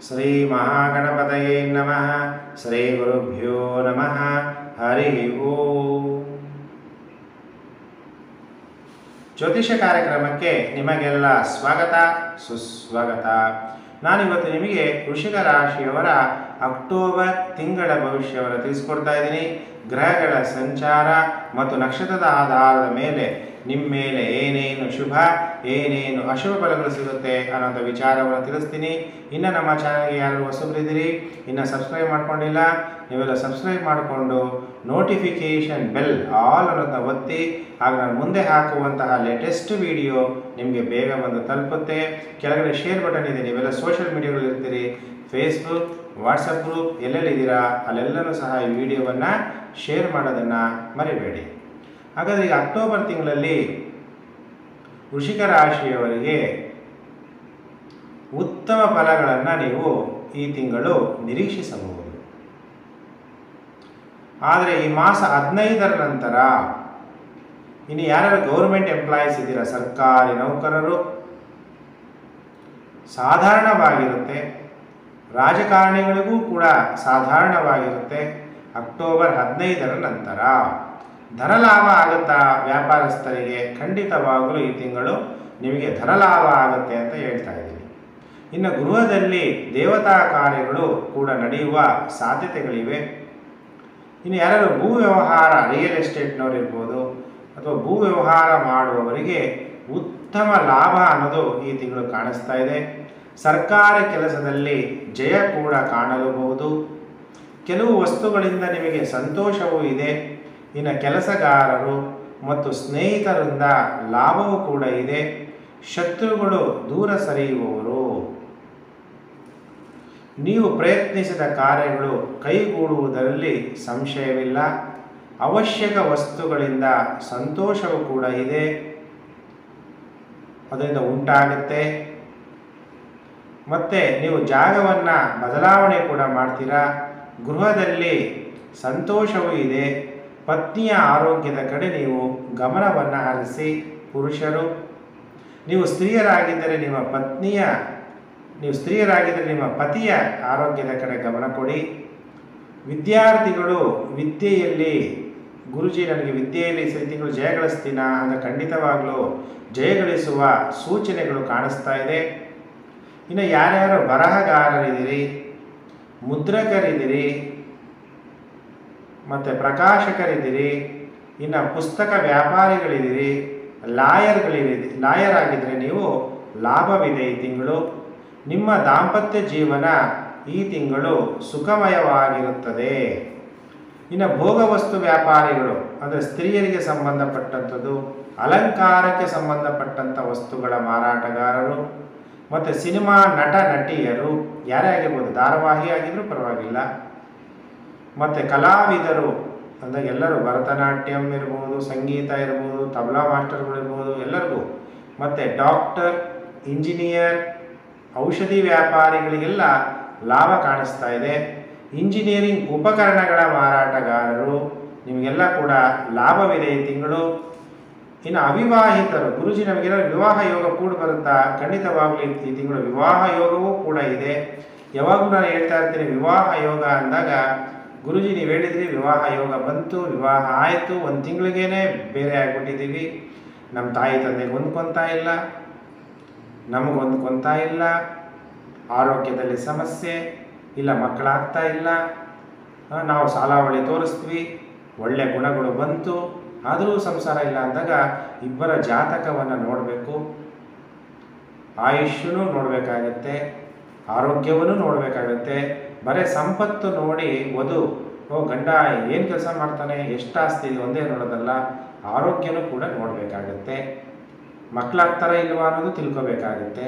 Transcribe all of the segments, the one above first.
ಶ್ರೀ ಮಹಾಗಣಪತಯೇ ನಮಃ ಶ್ರೀ ಗುರುಭ್ಯೋ ನಮಃ ಹರಿ ಓಂ ಜ್ಯೋತಿಷ ಕಾರ್ಯಕ್ರಮಕ್ಕೆ ನಿಮಗೆಲ್ಲ ಸ್ವಾಗತ ಸುಸ್ವಾಗತ ನಾನಿವತ್ತು ನಿಮಗೆ ವೃಷಿಕ ರಾಶಿಯವರ ಅಕ್ಟೋಬರ್ ತಿಂಗಳ ಭವಿಷ್ಯವನ್ನು ತಿಳಿಸ್ಕೊಡ್ತಾ ಇದ್ದೀನಿ ಗ್ರಹಗಳ ಸಂಚಾರ ಮತ್ತು ನಕ್ಷತ್ರದ ಆಧಾರದ ಮೇಲೆ ನಿಮ್ಮ ಮೇಲೆ ಏನೇನು ಶುಭ ಏನೇನು ಅಶುಭ ಫಲಗಳು ಸಿಗುತ್ತೆ ಅನ್ನೋಂಥ ವಿಚಾರವನ್ನು ತಿಳಿಸ್ತೀನಿ ಇನ್ನು ನಮ್ಮ ಚಾನಲ್ಗೆ ಯಾರು ಹೊಸಬರಿದ್ದೀರಿ ಇನ್ನು ಸಬ್ಸ್ಕ್ರೈಬ್ ಮಾಡ್ಕೊಂಡಿಲ್ಲ ನೀವೆಲ್ಲ ಸಬ್ಸ್ಕ್ರೈಬ್ ಮಾಡಿಕೊಂಡು ನೋಟಿಫಿಕೇಷನ್ ಬೆಲ್ ಆಲ್ ಅನ್ನೋದನ್ನ ಒತ್ತಿ ಆಗ ನಾನು ಮುಂದೆ ಹಾಕುವಂತಹ ಲೇಟೆಸ್ಟ್ ವಿಡಿಯೋ ನಿಮಗೆ ಬೇಗ ಬಂದು ತಲುಪುತ್ತೆ ಕೆಳಗಡೆ ಶೇರ್ ಬಟನ್ ಇದೆ ನೀವೆಲ್ಲ ಸೋಷಿಯಲ್ ಮೀಡಿಯಾಗಳು ಇರ್ತೀರಿ ಫೇಸ್ಬುಕ್ ವಾಟ್ಸಪ್ ಗ್ರೂಪ್ ಎಲ್ಲೆಲ್ಲಿದ್ದೀರಾ ಅಲ್ಲೆಲ್ಲನೂ ಸಹ ಈ ವಿಡಿಯೋವನ್ನು ಶೇರ್ ಮಾಡೋದನ್ನು ಮರಿಬೇಡಿ ಹಾಗಾದರೆ ಈಗ ಅಕ್ಟೋಬರ್ ತಿಂಗಳಲ್ಲಿ ವೃಷಿಕ ರಾಶಿಯವರಿಗೆ ಉತ್ತಮ ಫಲಗಳನ್ನು ನೀವು ಈ ತಿಂಗಳು ನಿರೀಕ್ಷಿಸಬಹುದು ಆದರೆ ಈ ಮಾಸ ಹದಿನೈದರ ನಂತರ ಇನ್ನು ಯಾರ್ಯಾರು ಗೌರ್ಮೆಂಟ್ ಎಂಪ್ಲಾಯೀಸ್ ಇದ್ದೀರಾ ಸರ್ಕಾರಿ ನೌಕರರು ಸಾಧಾರಣವಾಗಿರುತ್ತೆ ರಾಜಕಾರಣಿಗಳಿಗೂ ಕೂಡ ಸಾಧಾರಣವಾಗಿರುತ್ತೆ ಅಕ್ಟೋಬರ್ ಹದಿನೈದರ ನಂತರ ಧನಲಾಭ ಆಗುತ್ತಾ ವ್ಯಾಪಾರಸ್ಥರಿಗೆ ಖಂಡಿತವಾಗಲೂ ಈ ತಿಂಗಳು ನಿಮಗೆ ಧನಲಾಭ ಆಗುತ್ತೆ ಅಂತ ಹೇಳ್ತಾ ಇದ್ದೀನಿ ಇನ್ನು ಗೃಹದಲ್ಲಿ ದೇವತಾ ಕಾರ್ಯಗಳು ಕೂಡ ನಡೆಯುವ ಸಾಧ್ಯತೆಗಳಿವೆ ಇನ್ನು ಯಾರು ಭೂ ವ್ಯವಹಾರ ರಿಯಲ್ ಎಸ್ಟೇಟ್ನವ್ರು ಇರ್ಬೋದು ಅಥವಾ ಭೂ ವ್ಯವಹಾರ ಮಾಡುವವರಿಗೆ ಉತ್ತಮ ಲಾಭ ಅನ್ನೋದು ಈ ತಿಂಗಳು ಕಾಣಿಸ್ತಾ ಇದೆ ಸರ್ಕಾರಿ ಕೆಲಸದಲ್ಲಿ ಜಯ ಕೂಡ ಕಾಣಲೂಬಹುದು ಕೆಲವು ವಸ್ತುಗಳಿಂದ ನಿಮಗೆ ಸಂತೋಷವೂ ಇದೆ ಇನ್ನು ಕೆಲಸಗಾರರು ಮತ್ತು ಸ್ನೇಹಿತರಿಂದ ಲಾಭವೂ ಕೂಡ ಇದೆ ಶತ್ರುಗಳು ದೂರ ಸರಿಯುವವರು ನೀವು ಪ್ರಯತ್ನಿಸಿದ ಕಾರ್ಯಗಳು ಕೈಗೂಡುವುದರಲ್ಲಿ ಸಂಶಯವಿಲ್ಲ ಅವಶ್ಯಕ ವಸ್ತುಗಳಿಂದ ಸಂತೋಷವೂ ಕೂಡ ಇದೆ ಅದರಿಂದ ಉಂಟಾಗುತ್ತೆ ಮತ್ತು ನೀವು ಜಾಗವನ್ನು ಬದಲಾವಣೆ ಕೂಡ ಮಾಡ್ತೀರಾ ಗೃಹದಲ್ಲಿ ಸಂತೋಷವೂ ಇದೆ ಪತ್ನಿಯ ಆರೋಗ್ಯದ ಕಡೆ ನೀವು ಗಮನವನ್ನು ಹರಿಸಿ ಪುರುಷರು ನೀವು ಸ್ತ್ರೀಯರಾಗಿದ್ದರೆ ನಿಮ್ಮ ಪತ್ನಿಯ ನೀವು ಸ್ತ್ರೀಯರಾಗಿದ್ದರೆ ನಿಮ್ಮ ಪತಿಯ ಆರೋಗ್ಯದ ಕಡೆ ಗಮನ ಕೊಡಿ ವಿದ್ಯಾರ್ಥಿಗಳು ವಿದ್ಯೆಯಲ್ಲಿ ಗುರುಜಿ ನನಗೆ ವಿದ್ಯೆಯಲ್ಲಿ ಈ ತಿಂಗಳು ಜಯಗಳಿಸ್ತೀನ ಅಂತ ಖಂಡಿತವಾಗಲೂ ಜಯಗಳಿಸುವ ಸೂಚನೆಗಳು ಕಾಣಿಸ್ತಾ ಇದೆ ಇನ್ನು ಯಾರ್ಯಾರು ಬರಹಗಾರರಿದ್ದೀರಿ ಮುದ್ರಕರಿದ್ದೀರಿ ಮತ್ತು ಪ್ರಕಾಶಕರಿದ್ದೀರಿ ಇನ್ನು ಪುಸ್ತಕ ವ್ಯಾಪಾರಿಗಳಿದ್ದೀರಿ ಲಾಯರ್ಗಳಿರಿ ಲಾಯರ್ ಆಗಿದ್ದರೆ ನೀವು ಲಾಭವಿದೆ ಈ ತಿಂಗಳು ನಿಮ್ಮ ದಾಂಪತ್ಯ ಜೀವನ ಈ ತಿಂಗಳು ಸುಖಮಯವಾಗಿರುತ್ತದೆ ಇನ್ನು ಭೋಗವಸ್ತು ವ್ಯಾಪಾರಿಗಳು ಅಂದರೆ ಸ್ತ್ರೀಯರಿಗೆ ಸಂಬಂಧಪಟ್ಟಂಥದ್ದು ಅಲಂಕಾರಕ್ಕೆ ಸಂಬಂಧಪಟ್ಟಂಥ ವಸ್ತುಗಳ ಮಾರಾಟಗಾರರು ಮತ್ತು ಸಿನಿಮಾ ನಟ ನಟಿಯರು ಯಾರೇ ಆಗಿರ್ಬೋದು ಧಾರಾವಾಹಿ ಆಗಿದ್ರೂ ಪರವಾಗಿಲ್ಲ ಮತ್ತು ಕಲಾವಿದರು ಅಂದರೆ ಎಲ್ಲರೂ ಭರತನಾಟ್ಯಂ ಇರ್ಬೋದು ಸಂಗೀತ ಇರ್ಬೋದು ತಬಲಾ ಮಾಸ್ಟರ್ಗಳು ಇರ್ಬೋದು ಎಲ್ಲರಿಗೂ ಮತ್ತು ಡಾಕ್ಟರ್ ಇಂಜಿನಿಯರ್ ಔಷಧಿ ವ್ಯಾಪಾರಿಗಳಿಗೆಲ್ಲ ಲಾಭ ಕಾಣಿಸ್ತಾ ಇದೆ ಇಂಜಿನಿಯರಿಂಗ್ ಉಪಕರಣಗಳ ಮಾರಾಟಗಾರರು ನಿಮಗೆಲ್ಲ ಕೂಡ ಲಾಭವಿದೆ ಈ ತಿಂಗಳು ಇನ್ನು ಅವಿವಾಹಿತರು ಗುರುಜಿ ನಮಗೆಲ್ಲ ವಿವಾಹ ಯೋಗ ಕೂಡ ಬರುತ್ತಾ ಖಂಡಿತವಾಗ್ಲೂ ಈ ತಿಂಗಳು ವಿವಾಹ ಯೋಗವೂ ಕೂಡ ಇದೆ ಯಾವಾಗಲೂ ನಾನು ಹೇಳ್ತಾ ಇರ್ತೀನಿ ವಿವಾಹ ಯೋಗ ಅಂದಾಗ ಗುರುಜಿ ನೀವು ಹೇಳಿದ್ರಿ ವಿವಾಹ ಯೋಗ ಬಂತು ವಿವಾಹ ಆಯಿತು ಒಂದು ತಿಂಗಳಿಗೇನೆ ಬೇರೆ ಆಗಿಬಿಟ್ಟಿದ್ದೀವಿ ನಮ್ಮ ತಾಯಿ ತಂದೆಗೆ ಹೊಂದ್ಕೊತಾ ಇಲ್ಲ ನಮಗೆ ಹೊಂದ್ಕೊತಾ ಇಲ್ಲ ಆರೋಗ್ಯದಲ್ಲಿ ಸಮಸ್ಯೆ ಇಲ್ಲ ಮಕ್ಕಳಾಗ್ತಾ ಇಲ್ಲ ನಾವು ಸಾಲಾವಳಿ ತೋರಿಸ್ತೀವಿ ಒಳ್ಳೆ ಗುಣಗಳು ಬಂತು ಆದರೂ ಸಂಸಾರ ಇಲ್ಲ ಅಂದಾಗ ಇಬ್ಬರ ಜಾತಕವನ್ನು ನೋಡಬೇಕು ಆಯುಷ್ಯನೂ ನೋಡಬೇಕಾಗತ್ತೆ ಆರೋಗ್ಯವನ್ನು ನೋಡಬೇಕಾಗತ್ತೆ ಬರೀ ಸಂಪತ್ತು ನೋಡಿ ವಧು ಓ ಗಂಡ ಏನು ಕೆಲಸ ಮಾಡ್ತಾನೆ ಎಷ್ಟು ಆಸ್ತಿ ಇದೆ ಒಂದೇ ನೋಡೋದಲ್ಲ ಆರೋಗ್ಯನೂ ಕೂಡ ನೋಡಬೇಕಾಗತ್ತೆ ಮಕ್ಕಳಾಗ್ತಾರ ಇಲ್ವಾ ಅನ್ನೋದು ತಿಳ್ಕೊಬೇಕಾಗತ್ತೆ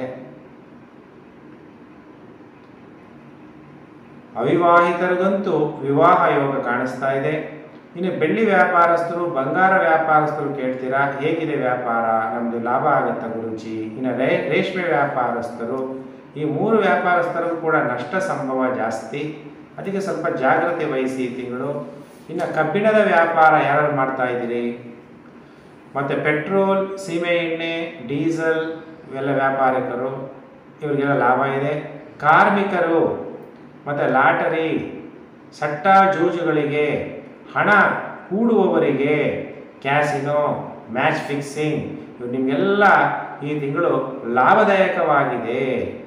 ಅವಿವಾಹಿತರಿಗಂತೂ ವಿವಾಹ ಯೋಗ ಕಾಣಿಸ್ತಾ ಇದೆ ಇನ್ನು ಬೆಳ್ಳಿ ವ್ಯಾಪಾರಸ್ಥರು ಬಂಗಾರ ವ್ಯಾಪಾರಸ್ಥರು ಕೇಳ್ತೀರಾ ಹೇಗಿದೆ ವ್ಯಾಪಾರ ನಮ್ಮದು ಲಾಭ ಆಗುತ್ತಾ ಗುರುಜಿ ಇನ್ನು ರೇ ರೇಷ್ಮೆ ವ್ಯಾಪಾರಸ್ಥರು ಈ ಮೂರು ವ್ಯಾಪಾರಸ್ಥರಿಗೂ ಕೂಡ ನಷ್ಟ ಸಂಭವ ಜಾಸ್ತಿ ಅದಕ್ಕೆ ಸ್ವಲ್ಪ ಜಾಗ್ರತೆ ವಹಿಸಿ ಈ ತಿಂಗಳು ಇನ್ನು ಕಬ್ಬಿಣದ ವ್ಯಾಪಾರ ಯಾರು ಮಾಡ್ತಾ ಇದ್ದೀರಿ ಮತ್ತು ಪೆಟ್ರೋಲ್ ಸೀಮೆ ಎಣ್ಣೆ ಡೀಸೆಲ್ ಇವೆಲ್ಲ ವ್ಯಾಪಾರಿಕರು ಇವರಿಗೆಲ್ಲ ಲಾಭ ಇದೆ ಕಾರ್ಮಿಕರು ಮತ್ತು ಲಾಟರಿ ಸಟ್ಟ ಜೂಜುಗಳಿಗೆ ಹಣ ಹೂಡುವವರಿಗೆ ಕ್ಯಾಸಿನೋ ಮ್ಯಾಚ್ ಫಿಕ್ಸಿಂಗ್ ಇವು ನಿಮಗೆಲ್ಲ ಈ ತಿಂಗಳು ಲಾಭದಾಯಕವಾಗಿದೆ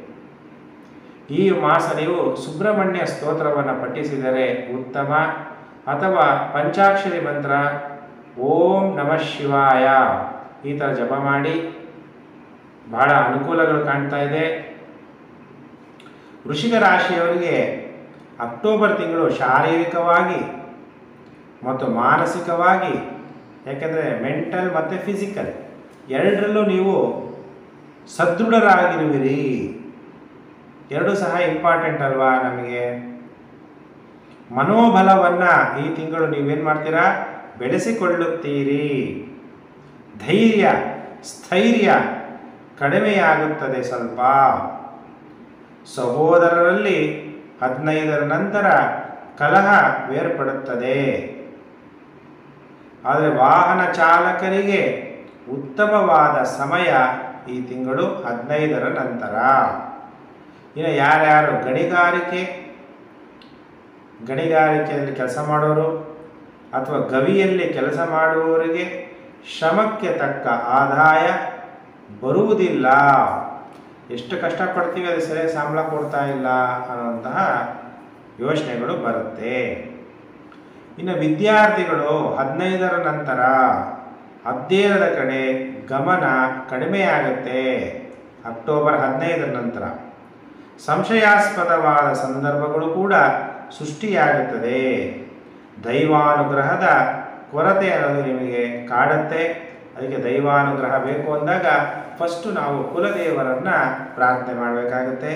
ಈ ಮಾಸ ನೀವು ಸುಬ್ರಹ್ಮಣ್ಯ ಸ್ತೋತ್ರವನ್ನು ಪಠಿಸಿದರೆ ಉತ್ತಮ ಅಥವಾ ಪಂಚಾಕ್ಷರಿ ಮಂತ್ರ ಓಂ ನಮಃ ಶಿವಾಯ ಈ ಥರ ಜಪ ಮಾಡಿ ಬಹಳ ಅನುಕೂಲಗಳು ಕಾಣ್ತಾ ಇದೆ ವೃಷಿಕ ರಾಶಿಯವರಿಗೆ ಅಕ್ಟೋಬರ್ ತಿಂಗಳು ಶಾರೀರಿಕವಾಗಿ ಮತ್ತು ಮಾನಸಿಕವಾಗಿ ಯಾಕೆಂದರೆ ಮೆಂಟಲ್ ಮತ್ತು ಫಿಸಿಕಲ್ ಎರಡರಲ್ಲೂ ನೀವು ಸದೃಢರಾಗಿರುವಿರಿ ಎರಡು ಸಹ ಇಂಪಾರ್ಟೆಂಟ್ ಅಲ್ವಾ ನಮಗೆ ಮನೋಬಲವನ್ನು ಈ ತಿಂಗಳು ನೀವೇನು ಮಾಡ್ತೀರಾ ಬೆಳೆಸಿಕೊಳ್ಳುತ್ತೀರಿ ಧೈರ್ಯ ಸ್ಥೈರ್ಯ ಕಡಿಮೆಯಾಗುತ್ತದೆ ಸ್ವಲ್ಪ ಸಹೋದರರಲ್ಲಿ ಹದಿನೈದರ ನಂತರ ಕಲಹ ಬೇರ್ಪಡುತ್ತದೆ ಆದರೆ ವಾಹನ ಚಾಲಕರಿಗೆ ಉತ್ತಮವಾದ ಸಮಯ ಈ ತಿಂಗಳು ಹದಿನೈದರ ನಂತರ ಇನ್ನು ಯಾರ್ಯಾರು ಗಣಿಗಾರಿಕೆ ಗಣಿಗಾರಿಕೆಯಲ್ಲಿ ಕೆಲಸ ಮಾಡೋರು ಅಥವಾ ಗವಿಯಲ್ಲಿ ಕೆಲಸ ಮಾಡುವವರಿಗೆ ಶ್ರಮಕ್ಕೆ ತಕ್ಕ ಆದಾಯ ಬರುವುದಿಲ್ಲ ಎಷ್ಟು ಕಷ್ಟಪಡ್ತೀವಿ ಅದು ಸರಿಯಾಗಿ ಸಂಬಳ ಕೊಡ್ತಾ ಇಲ್ಲ ಅನ್ನುವಂತಹ ಯೋಚನೆಗಳು ಬರುತ್ತೆ ಇನ್ನು ವಿದ್ಯಾರ್ಥಿಗಳು ಹದಿನೈದರ ನಂತರ ಅಧ್ಯಯನದ ಕಡೆ ಗಮನ ಕಡಿಮೆಯಾಗುತ್ತೆ ಅಕ್ಟೋಬರ್ ಹದಿನೈದರ ನಂತರ ಸಂಶಯಾಸ್ಪದವಾದ ಸಂದರ್ಭಗಳು ಕೂಡ ಸೃಷ್ಟಿಯಾಗುತ್ತದೆ ದೈವಾನುಗ್ರಹದ ಕೊರತೆ ಅನ್ನೋದು ನಿಮಗೆ ಕಾಡುತ್ತೆ ಅದಕ್ಕೆ ದೈವಾನುಗ್ರಹ ಬೇಕು ಅಂದಾಗ ಫಸ್ಟು ನಾವು ಕುಲದೇವರನ್ನು ಪ್ರಾರ್ಥನೆ ಮಾಡಬೇಕಾಗುತ್ತೆ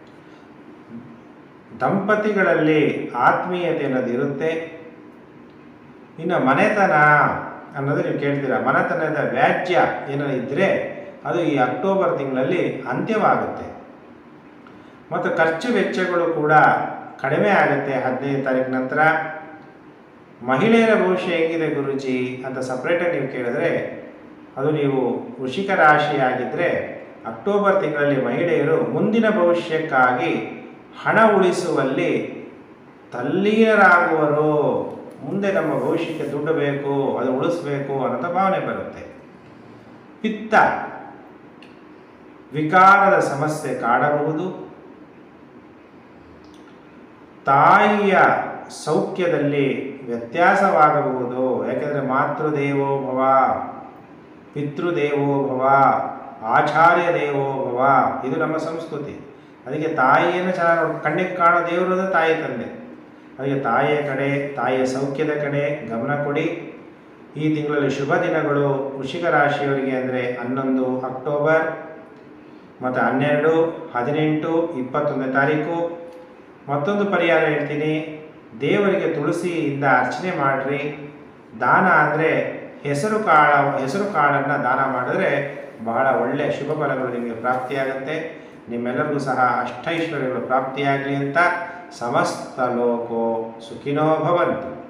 ದಂಪತಿಗಳಲ್ಲಿ ಆತ್ಮೀಯತೆ ಅನ್ನೋದು ಇರುತ್ತೆ ಇನ್ನು ಮನೆತನ ಅನ್ನೋದು ನೀವು ಕೇಳ್ತೀರಾ ಮನೆತನದ ವ್ಯಾಜ್ಯ ಏನಾದ್ರು ಇದ್ದರೆ ಅದು ಈ ಅಕ್ಟೋಬರ್ ತಿಂಗಳಲ್ಲಿ ಅಂತ್ಯವಾಗುತ್ತೆ ಮತ್ತು ಖರ್ಚು ವೆಚ್ಚಗಳು ಕೂಡ ಕಡಿಮೆ ಆಗುತ್ತೆ ಹದಿನೈದು ತಾರೀಕು ನಂತರ ಮಹಿಳೆಯರ ಭವಿಷ್ಯ ಹೇಗಿದೆ ಗುರುಜಿ ಅಂತ ಸಪ್ರೇಟಾಗಿ ನೀವು ಕೇಳಿದ್ರೆ ಅದು ನೀವು ವೃಷಿಕ ರಾಶಿಯಾಗಿದ್ದರೆ ಅಕ್ಟೋಬರ್ ತಿಂಗಳಲ್ಲಿ ಮಹಿಳೆಯರು ಮುಂದಿನ ಭವಿಷ್ಯಕ್ಕಾಗಿ ಹಣ ಉಳಿಸುವಲ್ಲಿ ತಲ್ಲೀನರಾಗುವರು ಮುಂದೆ ನಮ್ಮ ಭವಿಷ್ಯಕ್ಕೆ ದುಡ್ಡು ಬೇಕು ಅದು ಉಳಿಸ್ಬೇಕು ಅನ್ನೋ ಭಾವನೆ ಬರುತ್ತೆ ಪಿತ್ತ ವಿಕಾರದ ಸಮಸ್ಯೆ ಕಾಡಬಹುದು ತಾಯಿಯ ಸೌಖ್ಯದಲ್ಲಿ ವ್ಯತ್ಯಾಸವಾಗಬಹುದು ಯಾಕೆಂದರೆ ಮಾತೃದೇವೋ ಭವ ಪಿತೃದೇವೋ ಭವ ಆಚಾರ್ಯ ದೇವೋ ಭವ ಇದು ನಮ್ಮ ಸಂಸ್ಕೃತಿ ಅದಕ್ಕೆ ತಾಯಿಯನ್ನು ಚೆನ್ನಾಗಿ ನೋಡಿ ಕಣ್ಣಿಗೆ ಕಾಣೋ ದೇವರು ಅಂದ್ರೆ ತಾಯಿ ತಂದೆ ಅದಕ್ಕೆ ತಾಯಿಯ ಕಡೆ ತಾಯಿಯ ಸೌಖ್ಯದ ಕಡೆ ಗಮನ ಕೊಡಿ ಈ ತಿಂಗಳಲ್ಲಿ ಶುಭ ದಿನಗಳು ವೃಷಿಕ ರಾಶಿಯವರಿಗೆ ಅಂದರೆ ಹನ್ನೊಂದು ಅಕ್ಟೋಬರ್ ಮತ್ತು ಹನ್ನೆರಡು ಹದಿನೆಂಟು ಇಪ್ಪತ್ತೊಂದನೇ ತಾರೀಕು ಮತ್ತೊಂದು ಪರಿಹಾರ ಹೇಳ್ತೀನಿ ದೇವರಿಗೆ ತುಳಸಿಯಿಂದ ಅರ್ಚನೆ ಮಾಡಿರಿ ದಾನ ಅಂದರೆ ಹೆಸರು ಕಾಳ ಹೆಸರು ಕಾಳನ್ನು ದಾನ ಮಾಡಿದ್ರೆ ಬಹಳ ಒಳ್ಳೆಯ ಶುಭ ಫಲಗಳು ನಿಮಗೆ ಪ್ರಾಪ್ತಿಯಾಗುತ್ತೆ ನಿಮ್ಮೆಲ್ಲರಿಗೂ ಸಹ ಅಷ್ಟೈಶ್ವರ್ಯಗಳು ಪ್ರಾಪ್ತಿಯಾಗಲಿ ಅಂತ ಸಮಸ್ತ ಲೋಕೋ ಸುಖಿನೋ ಭವಂತು